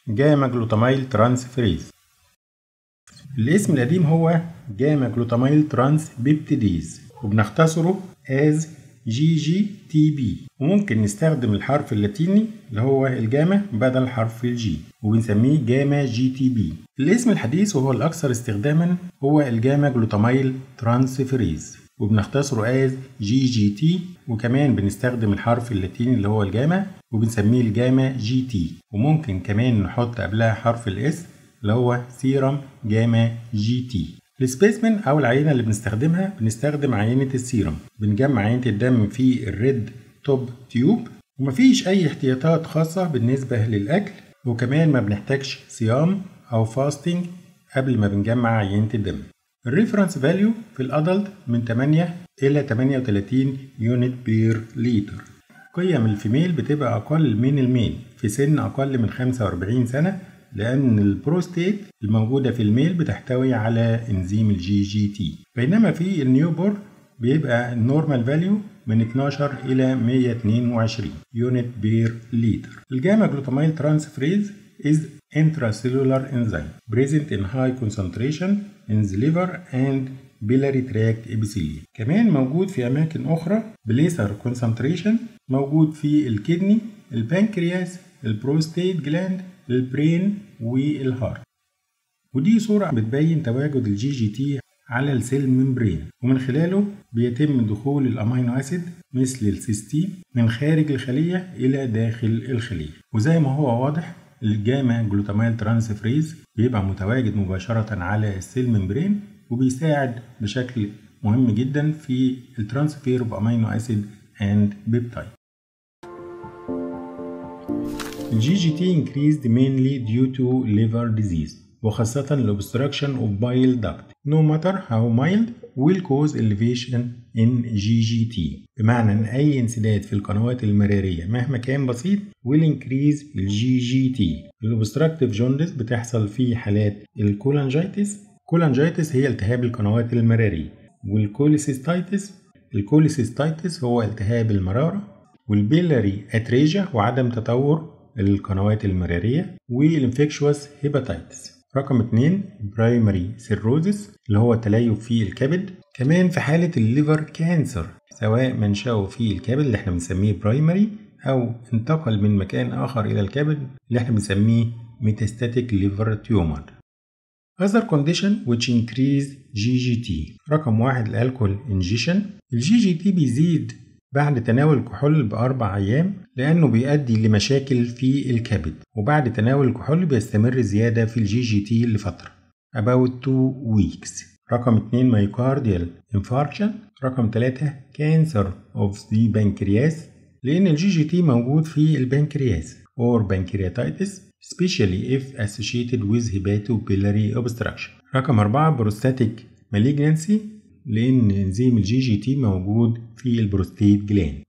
جاما جلوتاميل ترانسفريز الاسم القديم هو جاما جلوتاميل ترانس بيبتيديز وبنختصره as جي جي تي بي وممكن نستخدم الحرف اللاتيني اللي هو الجاما بدل حرف الجي وبنسميه جاما جي تي بي الاسم الحديث وهو الأكثر استخداما هو الجاما جلوتاميل ترانسفريز وبنختصره as جي جي تي وكمان بنستخدم الحرف اللاتيني اللي هو الجاما وبنسميه الجاما جي تي وممكن كمان نحط قبلها حرف الاس اللي هو سيرم جاما جي تي السبيسمن او العينه اللي بنستخدمها بنستخدم عينه السيرم بنجمع عينه الدم في الريد توب تيوب ومفيش اي احتياطات خاصه بالنسبه للاكل وكمان ما بنحتاجش صيام او فاستنج قبل ما بنجمع عينه الدم الريفرنس فاليو في الادلت من 8 الى 38 يونت بير لتر قيم الفيميل بتبقى اقل من الميل في سن اقل من 45 سنه لأن البروستيت الموجودة في الميل بتحتوي على إنزيم الجي جي تي بينما في النيوبور بيبقى النورمال فاليو من 12 إلى 122 يونت بير لتر الجاما جلوتاميل ترانسفريز is intracellular enzyme present in high concentration in the liver and biliary tract epithelium كمان موجود في أماكن أخرى بليسر concentration موجود في الكدني البنكرياس البروستيت جلاند البرين والهارت ودي صورة بتبين تواجد الجي جي تي على السيل ممبرين ومن خلاله بيتم دخول الامينو اسيد مثل السيستين من خارج الخلية إلى داخل الخلية وزي ما هو واضح الجاما جلوتاميل ترانسفريز بيبقى متواجد مباشرة على السيل ممبرين وبيساعد بشكل مهم جدا في الترانسفير اوف امينو اسيد اند بيبتايد الجي جي تي increased mainly due to liver disease وخاصة ال obstruction of bile duct no matter how mild will cause elevation in GGT بمعنى ان اي انسداد في القنوات المرارية مهما كان بسيط will increase ال GGT ال obstructive jaundice بتحصل في حالات الكولانجيتس كولانجيتس هي التهاب القنوات المرارية والكوليسيستايتس الكوليسيستايتس هو التهاب المرارة والبيلاري اتريجيا وعدم تطور القنوات المرارية والانفكشوس هيباتيتس رقم 2 برايمري سيروزس اللي هو تليف في الكبد كمان في حالة الليفر كانسر سواء منشأه في الكبد اللي احنا بنسميه برايمري أو انتقل من مكان آخر إلى الكبد اللي احنا بنسميه ميتاستاتيك ليفر تيومر Other condition which increase GGT رقم واحد الألكول انجيشن الجي جي تي بيزيد بعد تناول الكحول بأربع أيام لأنه بيؤدي لمشاكل في الكبد وبعد تناول الكحول بيستمر زيادة في الجي جي تي لفترة about 2 weeks رقم 2 مايوكارديال infarction رقم 3 cancer of the pancreas لأن الجي جي تي موجود في البنكرياس or pancreatitis especially if associated with hepatobiliary obstruction رقم 4 بروستاتيك malignancy لأن إنزيم الجي جي تي موجود في البروستيت جلاند